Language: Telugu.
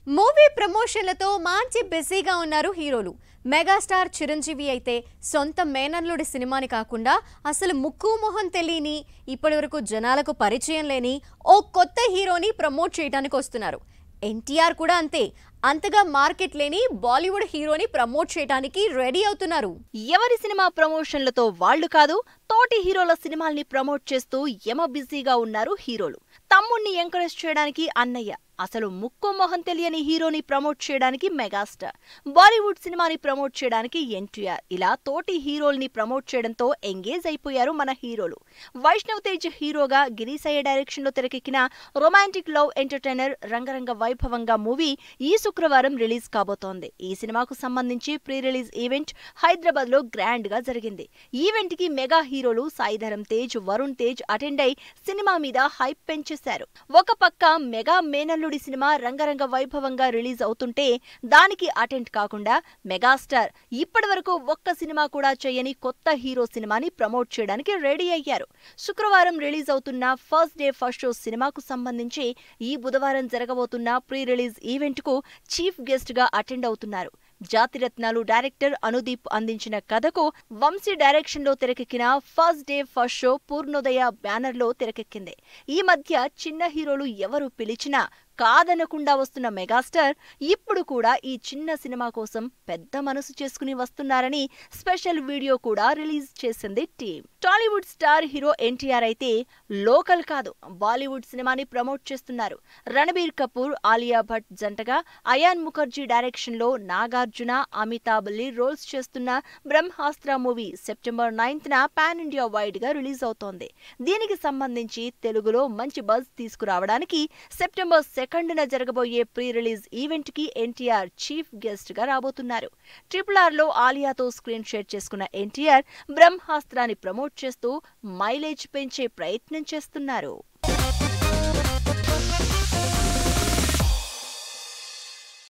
మూవీ ప్రమోషన్లతో మంచి బిజీగా ఉన్నారు హీరోలు మెగాస్టార్ చిరంజీవి అయితే సొంత మేనల్లుడి సినిమాని కాకుండా అసలు ముక్కు మొహం తెలియని ఇప్పటివరకు జనాలకు పరిచయం లేని ఓ కొత్త హీరోని ప్రమోట్ చేయడానికి వస్తున్నారు ఎన్టీఆర్ కూడా అంతే అంతగా మార్కెట్ లేని బాలీవుడ్ హీరోని ప్రమోట్ చేయడానికి రెడీ అవుతున్నారు ఎవరి సినిమా ప్రమోషన్లతో వాళ్ళు కాదు తోటి హీరోల సినిమాల్ని ప్రమోట్ చేస్తూ యమ బిజీగా ఉన్నారు హీరోలు తమ్ముణ్ణి ఎంకరేజ్ చేయడానికి అన్నయ్య అసలు ముక్కు మొహం తెలియని హీరోని ప్రమోట్ చేయడానికి మెగాస్టార్ బాలీవుడ్ సినిమాని ప్రమోట్ చేయడానికి ఎన్టీఆర్ ఇలా తోటి హీరోల్ని ప్రమోట్ చేయడంతో ఎంగేజ్ అయిపోయారు మన హీరోలు వైష్ణవ్ తేజ్ హీరోగా గిరీశయ్య డైరెక్షన్ లో తెరకెక్కిన రొమాంటిక్ లవ్ ఎంటర్టైనర్ రంగరంగ వైభవంగా మూవీ ఈ శుక్రవారం రిలీజ్ కాబోతోంది ఈ సినిమాకు సంబంధించి ప్రీ రిలీజ్ ఈవెంట్ హైదరాబాద్ లో గ్రాండ్ గా జరిగింది ఈవెంట్ కి మెగా హీరోలు సాయిధరం తేజ్ వరుణ్ తేజ్ అటెండ్ అయి సినిమా మీద హైప్ పెంచేశారు ఒక పక్క మెగా మేనల్లుడి సినిమా రంగరంగ వైభవంగా రిలీజ్ అవుతుంటే దానికి అటెండ్ కాకుండా మెగాస్టార్ ఇప్పటి వరకు ఒక్క సినిమా కూడా చేయని కొత్త హీరో సినిమాని ప్రమోట్ చేయడానికి రెడీ అయ్యారు శుక్రవారం రిలీజ్ అవుతున్న ఫస్ట్ డే ఫస్ట్ షో సినిమాకు సంబంధించి ఈ బుధవారం జరగబోతున్న ప్రీ రిలీజ్ ఈవెంట్ కు చీఫ్ గెస్ట్ గా అటెండ్ అవుతున్నారు జాతిరత్నాలు డైరెక్టర్ అనుదీప్ అందించిన కథకు వంశీ డైరెక్షన్ లో తెరకెక్కిన first day first show Purnodaya banner లో తెరకెక్కింది ఈ మధ్య చిన్న హీరోలు ఎవరు పిలిచినా కాదనకుండా వస్తున్న మెగాస్టార్ ఇప్పుడు కూడా ఈ చిన్న సినిమా కోసం పెద్ద మనసు చేసుకుని వస్తున్నారని స్పెషల్ వీడియో కూడా రిలీజ్ చేసింది team Tollywood star hero NTR అయితే లోకల్ కాదు బాలీవుడ్ సినిమాని ప్రమోట్ చేస్తున్నారు రణబీర్ కపూర్ ఆలియా భట్ జంటగా అయాన్ ముఖర్జీ డైరెక్షన్ లో నాగార్జున అమితాబ్ లీడ్ రోల్స్ చేస్తున్న బ్రహ్మాస్త్ర మూవీ సెప్టెంబర్ నైన్త్ న పాన్ ఇండియా వైడ్ గా రిలీజ్ అవుతోంది దీనికి సంబంధించి తెలుగులో మంచి బజ్ తీసుకురావడానికి సెప్టెంబర్ సెకండ్ న జరగబోయే ప్రీ రిలీజ్ ఈవెంట్ కి ఎన్టీఆర్ చీఫ్ గెస్ట్ గా రాబోతున్నారు ట్రిపుల్ ఆర్ లో ఆలియాతో స్క్రీన్ షేర్ చేసుకున్న ఎన్టీఆర్ బ్రహ్మాస్త్రాన్ని ప్రమోట్ చేస్తూ మైలేజ్ పెంచే ప్రయత్నం చేస్తున్నారు